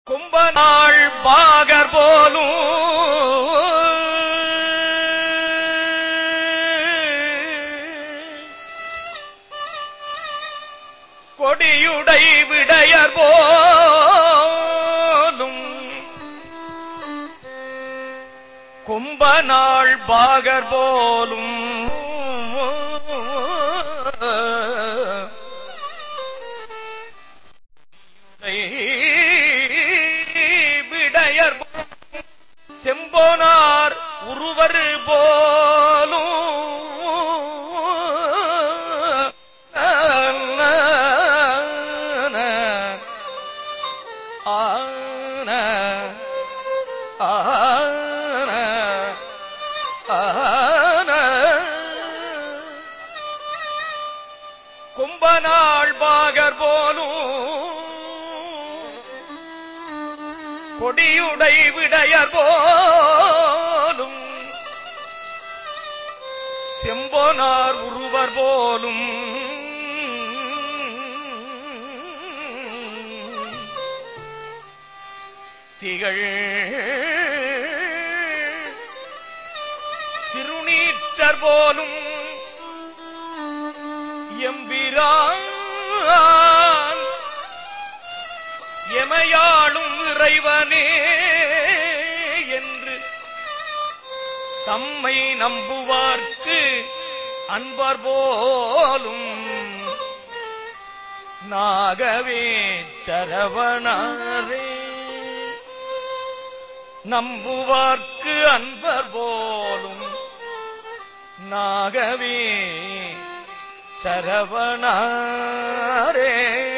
கும்பநாள் பாகர் போலும் கொடியுடை விடையர் போலும் கும்பநாள் பாகர் போலும் விடையர் செம்போனார் உருவர் போலும் ஆன ஆன ஆன கும்பநாள் பாகர் போலும் கொடியுடை விடையர் போலும் செம்போனார் உருவர் போலும் திகழ் திருநீற்றர் போலும் எம்பிரான் எமையாளும் இறைவனே என்று தம்மை நம்புவார்க்கு அன்பர் போலும் நாகவே சரவணரே நம்புவார்க்கு அன்பர் போலும் நாகவே சரவணரே